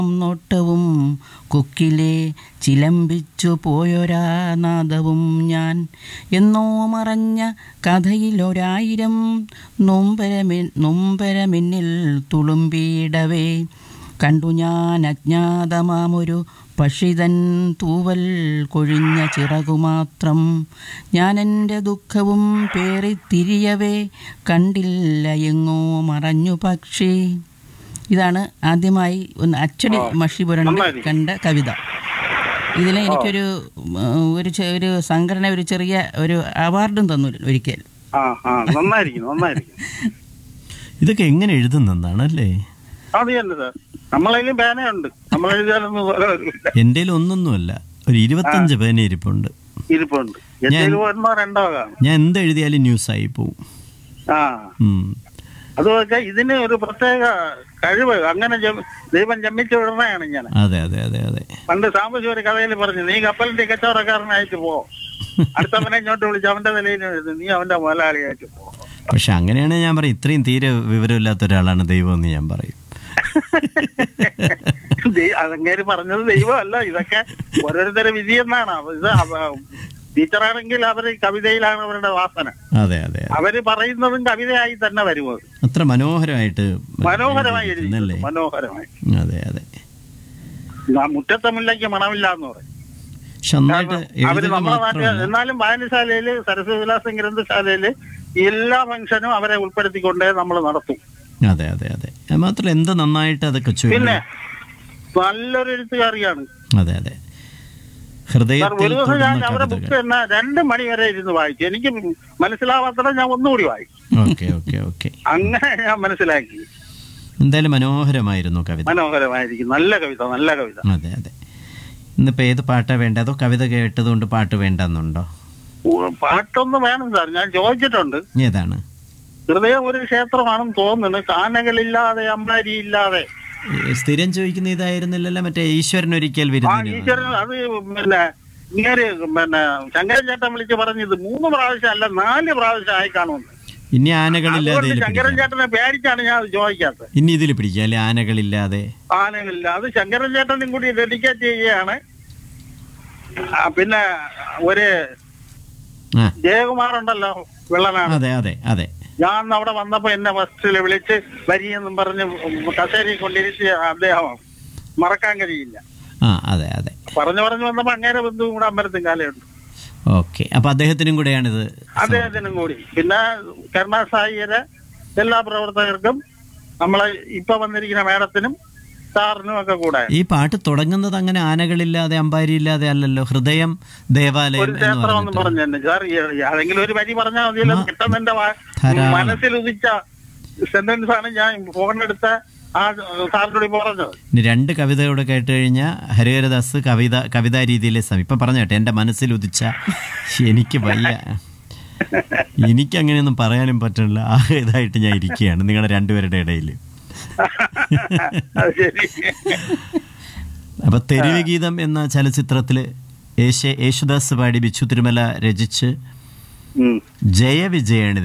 നോട്ടവും കൊക്കിലെ ചിലമ്പിച്ചു പോയൊരാ നാദവും ഞാൻ എന്നോ മറഞ്ഞ കഥയിലൊരായിരം നൊമ്പരമി നൊമ്പരമിന്നിൽ തുളുമ്പിയിടവേ കണ്ടു ഞാൻ അജ്ഞാതമാമൊരു പക്ഷിതൻ തൂവൽ കൊഴിഞ്ഞ ചിറകുമാത്രം ഞാൻ എൻ്റെ ദുഃഖവും പേറിത്തിരിയവേ കണ്ടില്ല എങ്ങോ മറഞ്ഞു പക്ഷി ഇതാണ് ആദ്യമായി ഒന്ന് അച്ചടി മഷി പുരണ്ട് നന്നായിരിക്കും. കണ്ട കവിത ഇതിന് എനിക്കൊരു ഉം, ഒരു ചെ- ഒരു സംഘടന ഒരു ചെറിയ ഒരു അവാർഡും തന്നു ഒരിക്കൽ ആ ആ നന്നായിരിക്കും നന്നായിരിക്കും ഇതൊക്കെ എങ്ങനെ എഴുതുന്നതാണ് അല്ലേ അത് തന്നെ സാർ നമ്മളതിലും പേനയുണ്ട് നമ്മളെഴുതിയാലൊന്നും പോലെ വരില്ല. എൻ്റെ ഒന്നൊന്നുമല്ല ഒരു ഇരുപത്തഞ്ച് പേന ഇരിപ്പുണ്ട് ഇരിപ്പുണ്ട് എന്തെങ്കിലും ഒന്നോ രണ്ടോ കാണും ഞാൻ എന്തെഴുതിയാലും ന്യൂസായി പോവും ആ ഉം. അതുമൊക്കെ ഇതിന് ഒരു പ്രത്യേക കഴിവ് അങ്ങനെ ജം- ദൈവം ജമ്മിച്ചു വിടുന്നതാണ് ഇങ്ങനെ അതെ അതെ അതെ അതെ പണ്ട് സാമ്പശി ഒരു കഥയിൽ പറഞ്ഞു നീ കപ്പലിന്റെ കച്ചവടക്കാരനായിട്ട് പോ അടുത്തവനെ ഇങ്ങോട്ട് വിളിച്ച് അവന്റെ നിലയിൽ എഴുതി നീ അവന്റെ മുതലാളിയായിട്ട് പോ പക്ഷെ അങ്ങനെയാണ് ഞാൻ പറയും ഇത്രയും തീരെ വിവരമില്ലാത്ത ഒരാളാണ് ദൈവം എന്ന് ഞാൻ പറയും ദൈ- അതങ്ങേര് പറഞ്ഞത് ദൈവമല്ല ഇതൊക്കെ ഓരോരുത്തരുടെ വിധി എന്നാണ് അപ്പൊ ഇത് അവ- ടീച്ചറാണെങ്കിൽ അവര് കവിതയിലാണ് അവരുടെ വാസന അതെ അതെ അതെ. അവര് പറയുന്നതും കവിതയായി തന്നെ വരുന്നത് അത്ര മനോഹരമായിട്ട് മനോഹരമായി എഴുതിയിരിക്കുന്നല്ലേ? എഴുതി മനോഹരമായി അതെ അതെ ആ മുറ്റത്തെ മുല്ലയ്ക്ക് മണമില്ല എന്ന് പറയും പക്ഷെ നന്നായിട്ട് അവര് എഴുതുക നമ്മളെ നാട്ടിൽ മാത്രമല്ല എന്നാലും വായനശാലയില് സരസ്വതി വിലാസം ഗ്രന്ഥശാലയില് എല്ലാ ഫംഗ്ഷനും അവരെ ഉൾപ്പെടുത്തിക്കൊണ്ടേ നമ്മൾ നടത്തും അതെ അതെ അതെ അത് മാത്രമല്ല എന്ത് നന്നായിട്ട് അതൊക്കെ പിന്നെ ചൊല്ലും നല്ലൊരു എഴുത്തുകാരിയാണ് അതെ അതെ സാർ ഹൃദയത്തിൽ ഒരു ദിവസം ഞാൻ തൊടുന്ന അവരുടെ ബുക്ക് കവിതകൾ തന്നെ രണ്ട് മണി വരെ ഇരുന്ന് വായിച്ചു എനിക്ക് മനസ്സിലാവാത്തത് ഞാൻ ഒന്നുകൂടി വായിച്ചു ഓക്കെ ഓക്കെ ഓക്കെ അങ്ങനെ ഞാൻ മനസ്സിലാക്കി എന്തായാലും മനോഹരമായിരുന്നു കവിത മനോഹരമായിരിക്കും നല്ല കവിത നല്ല കവിത അതെ അതെ ഇന്നിപ്പോ ഏത് പാട്ടാ വേണ്ട അതോ കവിത കേട്ടതുകൊണ്ട് പാട്ട് വേണ്ടെന്നുണ്ടോ ഓ, പാട്ടൊന്നും വേണം സാർ ഞാൻ ചോദിച്ചിട്ടുണ്ട് ഏതാണ് ഹൃദയം ഒരു ക്ഷേത്രമാണെന്ന് തോന്നുന്നു കാനകളില്ലാതെ അമ്മാരി ഇല്ലാതെ ഏ, സ്ഥിരം ചോദിക്കുന്ന ഇതായിരുന്നില്ലല്ലോ മറ്റേ ഈശ്വരൻ ഒരിക്കൽ ആ വിരുന്നിന് ഈശ്വരൻ അത് പിന്നെ ഇങ്ങനെ പിന്നെ ശങ്കരൻ ചേട്ടൻ വിളിച്ച് പറഞ്ഞത് മൂന്ന് പ്രാവശ്യം അല്ല നാല് പ്രാവശ്യം ആയി കാണുമെന്ന് ഇനി ആനകളില്ലാതെ അതുകൊണ്ട് ഇതിൽ ശങ്കരൻ പിടിക്കാം ചേട്ടനെ പേടിച്ചാണ് ഞാൻ അത് ചോദിക്കാത്തത് ഇനി ഇതിൽ പിടിക്കാം അല്ലെ ആനകളില്ലാതെ ആനകളില്ല അത് ശങ്കരൻ ചേട്ടനും കൂടി ഡെഡിക്കേറ്റ് ചെയ്യുകയാണ് ആ, പിന്നെ ഒരു ആ ജയകുമാർ ഉണ്ടല്ലോ വെള്ളനാട് അതെ അതെ അതെ ഞാൻ അന്ന് അവിടെ വന്നപ്പോ എന്നെ ഫസ്റ്റിൽ വിളിച്ച് വരിയെന്നും പറഞ്ഞ് കസേരയിൽ കൊണ്ടിരുത്തിയ അദ്ദേഹം മറക്കാൻ കഴിയില്ല ആ അതെ അതെ പറഞ്ഞു പറഞ്ഞു വന്നപ്പോ അങ്ങേരെ ബന്ധുവും കൂടെ അമ്പലത്തും കാലയുണ്ട് ഓക്കെ അപ്പൊ അദ്ദേഹത്തിനും കൂടെയാണിത് അദ്ദേഹത്തിനും കൂടി പിന്നെ കരുണാസായിയുടെ എല്ലാ പ്രവർത്തകർക്കും നമ്മളെ ഇപ്പൊ വന്നിരിക്കുന്ന മേഡത്തിനും സാറിനും ഒക്കെ കൂടെ ഈ പാട്ട് തുടങ്ങുന്നത് അങ്ങനെ ആനകളില്ലാതെ അമ്പാരിയില്ലാതെ അല്ലല്ലോ ഹൃദയം ദേവാലയം ഒരു എന്ന് ക്ഷേത്രം എന്ന് പറഞ്ഞിട്ട് പറഞ്ഞു തന്നെ സാർ ഈ- ഏതെങ്കിലും ഒരു വരി പറഞ്ഞാൽ മതിയല്ലോ ആ. പെട്ടെന്ന് എന്റെ വാ- ധാരാളം. മനസ്സിൽ ഉദിച്ച സെന്റൻസ് ആണ് ഞാൻ ഫോണെടുത്ത ആ സാറിനോട് ഇപ്പൊ പറഞ്ഞത് ഇനി രണ്ട് കവിതയോടെ കേട്ട് കഴിഞ്ഞാൽ ഹരിഹരദാസ് കവിത കവിതാ രീതിയിലെ സം ഇപ്പം പറഞ്ഞു കേട്ടെ എൻ്റെ മനസ്സിൽ ഉദിച്ച എനിക്ക് വയ്യ എനിക്ക് അങ്ങനെയൊന്നും പറയാനും പറ്റില്ല ആ ഇതായിട്ട് ഞാൻ ഇരിക്കുകയാണ് നിങ്ങളുടെ രണ്ടുപേരുടെ ഇടയിൽ അത് ശരി അപ്പൊ തെരുവ് ഗീതം എന്ന ചലച്ചിത്രത്തില് യേശ യേശുദാസ് പാടി ബിച്ചു തിരുമല രചിച്ച് ഉം ജയവിജയാണ്